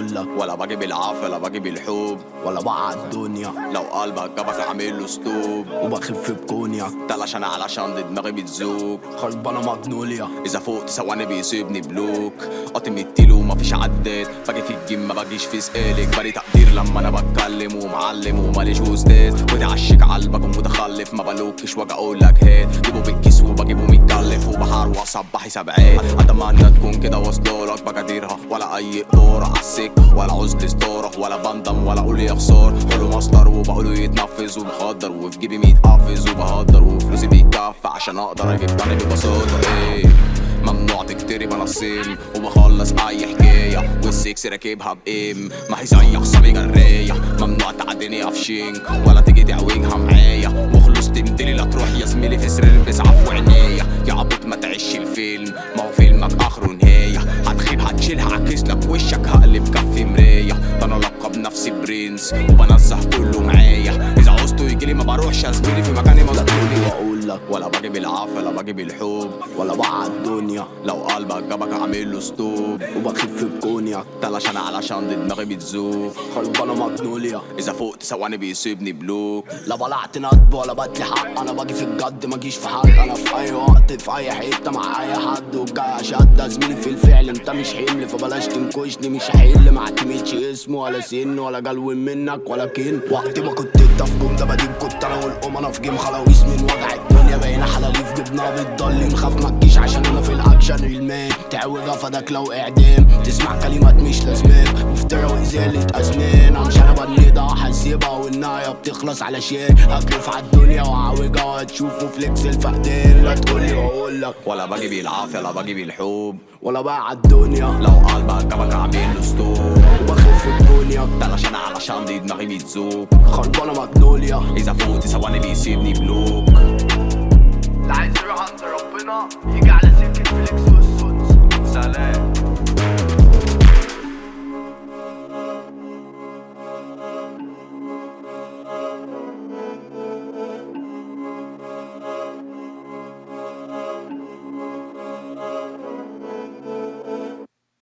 واقول لك ولا باجي بالعافية ولا باجي بالحب ولا بقع الدنيا لو قلبك جابك عامل له ستوب وبخف بكونيا ده علشان علشان دي دماغي بتزوق خربانة مجنوليا اذا فوقت ثواني بيسيبني بلوك قاطم التيلو ومفيش عداد باجي في الجيم ما باجيش في سقالك بالي تقدير لما انا بتكلم ومعلم وماليش استاذ وتعشق قلبك ومتخلف ما بلوكش واجي اقول لك هات جيبه بالكيس وبجيبه متكلف وبحار واصبحي سبعات اتمنى تكون كده واصلالك بقديرها ولا اي قدره عالسكه ولا عزل ستاره ولا بندم ولا اقول يا خسار كله مصدر وبقوله يتنفذ وبخدر وفي جيبي ميت قفز وبهدر وفلوسي بيكفي عشان اقدر اجيب تاني ببساطه ايه ممنوع تكتري بنصيم وبخلص اي حكايه والسكس راكبها بام ما هي زي خصامي جريه ممنوع تعديني افشينك ولا تيجي تعوجها معايا مخلص تمتلي لا تروح يا زميلي في سرير بيسعف عينيا يا عبيط ما تعيش الفيلم ما هو فيلمك اخره نهايه هتخيب هتشيلها عكس لك وشك هقلب كف مرايه ده انا لقب نفسي برنس وبنزه كله معايا اذا عوزته يجيلي ما بروحش يا زميلي في مكاني مظبوطي واقول لك ولا باجي بالعافيه ولا باجي بالحب ولا بقع الدنيا لو قلبك جابك عامل له ستوب وبخف بكونيا ده علشان علشان دي دماغي بتزوق خربانة مجنوليا اذا فوقت ثواني بيسيبني بلوك لا بلعت ندب ولا بدي حق انا باجي في الجد ما جيش في حق انا في اي وقت في اي حته مع اي حد وجاي شد زميلي في الفعل انت مش حمل فبلاش تنكشني مش هحل ما اعتمدش اسم ولا سن ولا جلو منك ولا كين وقت ما كنت انت في جم ده بديب كنت انا والام انا في جيم خلاويص من وجع الدنيا بقينا حلاليف جبنا بتضل نخاف ما تجيش عشان انا في الاكشن المان تعوج فداك لو اعدام تسمع كلمات مش لازماك مفترى وازاله ازمان امشي انا بنيضة هسيبها والنهايه بتخلص علشان اكرف على الدنيا واعوجها وهتشوفوا فليكس الفقدان لا تقولي واقول لك ولا باجي بالعافيه ولا باجي بالحب ولا بقى على الدنيا لو قلبك جابك عامل له ستوب وبخف الدنيا ده علشان علشان دي دماغي بتزوق خربانه مجنوليا اذا فوقت ثواني بيسيبني بلوك اللي عايز يروح عند ربنا يجي